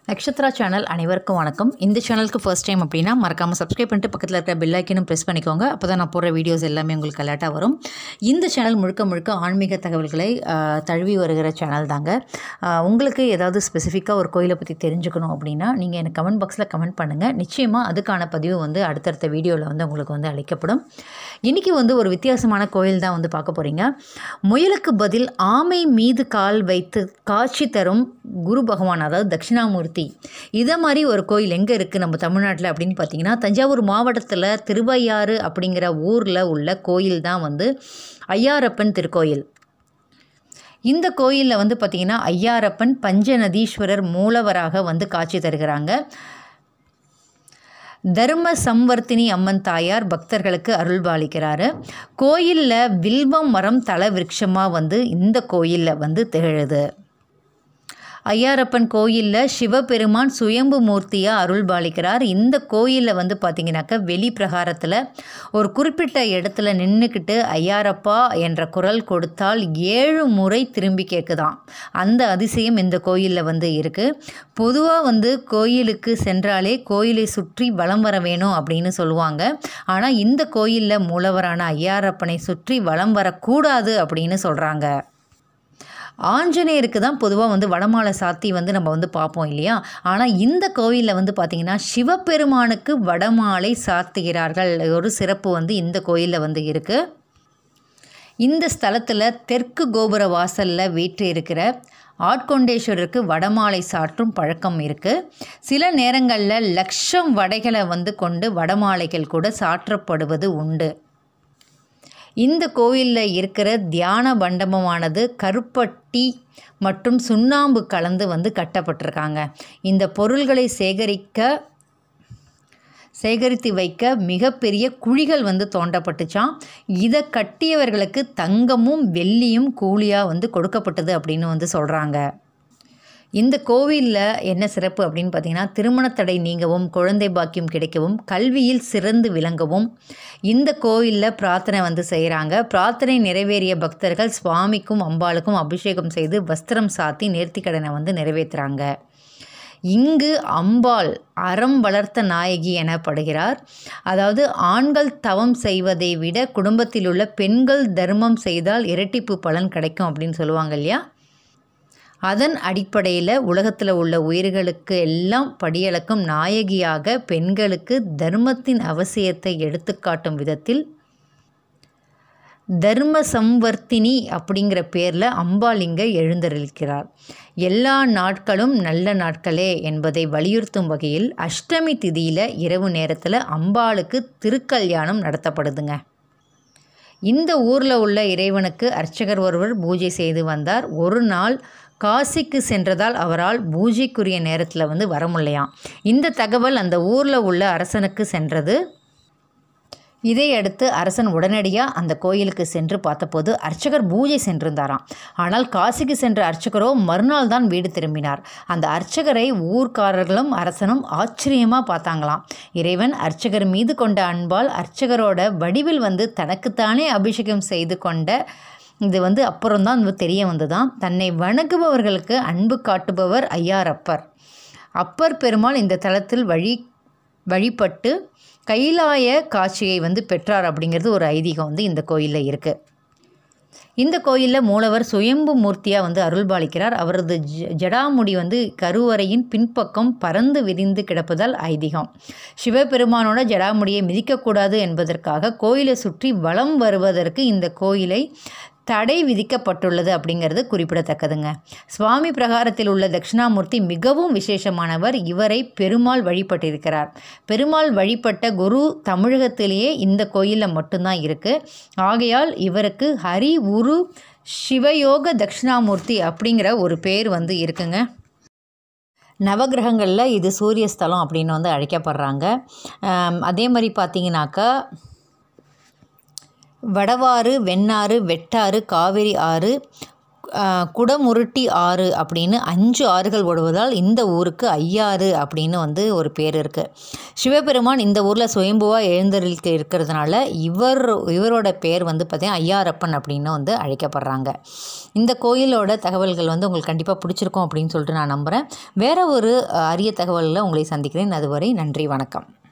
Nakshatra channel அனைவருக்கும் வணக்கம் இந்த சேனலுக்கு ஃபர்ஸ்ட் டைம் அப்படின்னா மறக்காமல் சப்ஸ்கிரைப் பண்ணிட்டு பக்கத்தில் இருக்கிற பெல் ஐக்கனும் ப்ரெஸ் பண்ணிக்கோங்க அப்போ தான் நான் போடுற வீடியோஸ் எல்லாமே உங்களுக்கு அலர்ட்டாக வரும் இந்த சேனல் முழுக்க முழுக்க ஆன்மீக தகவல்களை ஆஹ், தழுவி வருகிற சேனல் தாங்க ஆஹ், உங்களுக்கு ஏதாவது ஸ்பெசிஃபிக்காக ஒரு கோயிலை பற்றி தெரிஞ்சுக்கணும் அப்படின்னா நீங்கள் எனக்கு கமெண்ட் பாக்ஸில் கமெண்ட் பண்ணுங்கள் நிச்சயமாக அதுக்கான பதிவு வந்து அடுத்தடுத்த வீடியோவில் வந்து உங்களுக்கு வந்து அளிக்கப்படும் இன்றைக்கி வந்து ஒரு வித்தியாசமான கோயில் தான் வந்து பார்க்க போகிறீங்க முயலுக்கு பதில் ஆமை மீது கால் வைத்து காட்சி தரும் குரு பகவான் அதாவது தட்சிணாமூர்த்தி இதை மாதிரி ஒரு கோயில் எங்கே இருக்குது நம்ம தமிழ்நாட்டில் அப்படின்னு பார்த்தீங்கன்னா தஞ்சாவூர் மாவட்டத்தில் திருவையாறு அப்படிங்கிற ஊரில் உள்ள கோயில் தான் வந்து ஐயாரப்பன் திருக்கோயில் இந்த கோயிலில் வந்து பார்த்திங்கன்னா ஐயாரப்பன் பஞ்சநதீஸ்வரர் மூலவராக வந்து காட்சி தருகிறாங்க தர்ம சம்வர்த்தினி அம்மன் தாயார் பக்தர்களுக்கு அருள்பாலிக்கிறாரு கோயிலில் வில்வம் மரம் தல விருட்சமாக வந்து இந்த கோயிலில் வந்து திகழுது ஐயாரப்பன் கோயிலில் சிவபெருமான் சுயம்பு மூர்த்தியாக அருள் பாலிக்கிறார் இந்த கோயிலில் வந்து பார்த்திங்கனாக்கா வெளி பிரகாரத்தில் ஒரு குறிப்பிட்ட இடத்துல நின்றுக்கிட்டு ஐயாரப்பா என்ற குரல் கொடுத்தால் ஏழு முறை திரும்பி கேட்குதாம் அந்த அதிசயம் இந்த கோயிலில் வந்து இருக்குது பொதுவாக வந்து கோயிலுக்கு சென்றாலே கோயிலை சுற்றி வலம் வர வேணும் அப்படின்னு சொல்லுவாங்க ஆனால் இந்த கோயிலில் மூலவரான ஐயாரப்பனை சுற்றி வலம் வரக்கூடாது அப்படின்னு சொல்கிறாங்க ஆஞ்சநேயருக்கு தான் பொதுவாக வந்து வடமாலை சாத்தி வந்து நம்ம வந்து பார்ப்போம் இல்லையா ஆனால் இந்த கோவிலில் வந்து பார்த்திங்கன்னா சிவபெருமானுக்கு வடமாலை சாத்துகிறார்கள் ஒரு சிறப்பு வந்து இந்த கோயிலில் வந்து இருக்குது இந்த ஸ்தலத்தில் தெற்கு கோபுர வாசலில் வீற்று இருக்கிற ஆட்கொண்டேஸ்வரருக்கு வடமாலை சாற்றும் பழக்கம் இருக்குது சில நேரங்களில் லட்சம் வடைகளை வந்து கொண்டு வடமாலைகள் கூட சாற்றப்படுவது உண்டு இந்த கோயிலில் இருக்கிற தியான மண்டபமானது கருப்பட்டி மற்றும் சுண்ணாம்பு கலந்து வந்து கட்டப்பட்டிருக்காங்க இந்த பொருள்களை சேகரிக்க சேகரித்து வைக்க மிகப்பெரிய குழிகள் வந்து தோண்டப்பட்டுச்சாம் இதை கட்டியவர்களுக்கு தங்கமும் வெள்ளியும் கூலியாக வந்து கொடுக்கப்பட்டது அப்படின்னு வந்து சொல்கிறாங்க இந்த கோவிலில் என்ன சிறப்பு அப்படின்னு பார்த்தீங்கன்னா திருமணத்தடை நீங்கவும் குழந்தை பாக்கியம் கிடைக்கவும் கல்வியில் சிறந்து விளங்கவும் இந்த கோவிலில் பிரார்த்தனை வந்து செய்கிறாங்க பிரார்த்தனை நிறைவேறிய பக்தர்கள் சுவாமிக்கும் அம்பாளுக்கும் அபிஷேகம் செய்து வஸ்திரம் சாத்தி நேர்த்திக்கடனை வந்து நிறைவேற்றுறாங்க இங்கு அம்பாள் அறம் வளர்த்த நாயகி எனப்படுகிறார் அதாவது ஆண்கள் தவம் செய்வதை விட குடும்பத்தில் உள்ள பெண்கள் தர்மம் செய்தால் இரட்டிப்பு பலன் கிடைக்கும் அப்படின்னு சொல்லுவாங்க இல்லையா அதன் அடிப்படையில் உலகத்தில் உள்ள உயிர்களுக்கு எல்லாம் படியளக்கும் நாயகியாக பெண்களுக்கு தர்மத்தின் அவசியத்தை எடுத்துக்காட்டும் விதத்தில் தர்ம சம்வர்த்தினி அப்படிங்கிற பேரில் அம்பாள் இங்கே எழுந்தருளிக்கிறார் எல்லா நாட்களும் நல்ல நாட்களே என்பதை வலியுறுத்தும் வகையில் அஷ்டமி திதியில் இரவு நேரத்தில் அம்பாளுக்கு திருக்கல்யாணம் நடத்தப்படுதுங்க இந்த ஊரில் உள்ள இறைவனுக்கு அர்ச்சகர் ஒருவர் பூஜை செய்து வந்தார் ஒரு நாள் காசிக்கு சென்றதால் அவரால் பூஜைக்குரிய நேரத்தில் வந்து வர முடியலையாம் இந்த தகவல் அந்த ஊரில் உள்ள அரசனுக்கு சென்றது இதையடுத்து அரசன் உடனடியாக அந்த கோயிலுக்கு சென்று பார்த்தபோது அர்ச்சகர் பூஜை சென்றிருந்தாராம் ஆனால் காசிக்கு சென்ற அர்ச்சகரோ மறுநாள் தான் வீடு திரும்பினார் அந்த அர்ச்சகரை ஊர்க்காரர்களும் அரசனும் ஆச்சரியமாக பார்த்தாங்களாம் இறைவன் அர்ச்சகர் மீது கொண்ட அன்பால் அர்ச்சகரோட வடிவில் வந்து தனக்குத்தானே அபிஷேகம் செய்து கொண்ட இது வந்து அப்புறம்தான் வந்து தெரிய வந்ததாம் தன்னை வணங்குபவர்களுக்கு அன்பு காட்டுபவர் ஐயாரப்பர் அப்பர் பெருமாள் இந்த தலத்தில் வழி வழிபட்டு கைலாய காட்சியை வந்து பெற்றார் அப்படிங்கிறது ஒரு ஐதீகம் வந்து இந்த கோயிலில் இருக்குது இந்த கோயிலில் மூலவர் சுயம்பு மூர்த்தியாக வந்து அருள்பாலிக்கிறார் அவரது ஜ ஜடாமுடி வந்து கருவறையின் பின்பக்கம் பறந்து விரிந்து கிடப்பதால் ஐதீகம் சிவபெருமானோட ஜடாமுடியை மிதிக்கக்கூடாது என்பதற்காக கோயிலை சுற்றி வலம் வருவதற்கு இந்த கோயிலை தடை விதிக்கப்பட்டுள்ளது அப்படிங்கிறது குறிப்பிடத்தக்கதுங்க சுவாமி பிரகாரத்தில் உள்ள தட்சிணாமூர்த்தி மிகவும் விசேஷமானவர் இவரை பெருமாள் வழிபட்டிருக்கிறார் பெருமாள் வழிபட்ட குரு தமிழகத்திலேயே இந்த கோயிலில் மட்டும்தான் இருக்குது ஆகையால் இவருக்கு ஹரி உரு சிவயோக தட்சிணாமூர்த்தி அப்படிங்கிற ஒரு பேர் வந்து இருக்குங்க நவகிரகங்களில் இது சூரிய ஸ்தலம் அப்படின்னு வந்து அழைக்கப்படுறாங்க ஆம், அதே மாதிரி பார்த்தீங்கன்னாக்கா வடவாறு வெண்ணாறு வெட்டாறு காவிரி ஆறு அஹ், குடமுருட்டி ஆறு அப்படின்னு அஞ்சு ஆறுகள் ஓடுவதால் இந்த ஊருக்கு ஐயாறு அப்படின்னு வந்து ஒரு பேர் இருக்குது சிவபெருமான் இந்த ஊரில் சுயம்புவாக எழுந்தருளிக்கு இருக்கிறதுனால இவர் இவரோட பேர் வந்து பார்த்திங்கன்னா ஐயாரப்பன் அப்படின்னு வந்து அழைக்கப்படுறாங்க இந்த கோயிலோட தகவல்கள் வந்து உங்களுக்கு கண்டிப்பாக பிடிச்சிருக்கும் அப்படின்னு சொல்லிட்டு நான் நம்புகிறேன் வேற ஒரு அஹ், அரிய தகவலில் உங்களை சந்திக்கிறேன் அதுவரை நன்றி வணக்கம்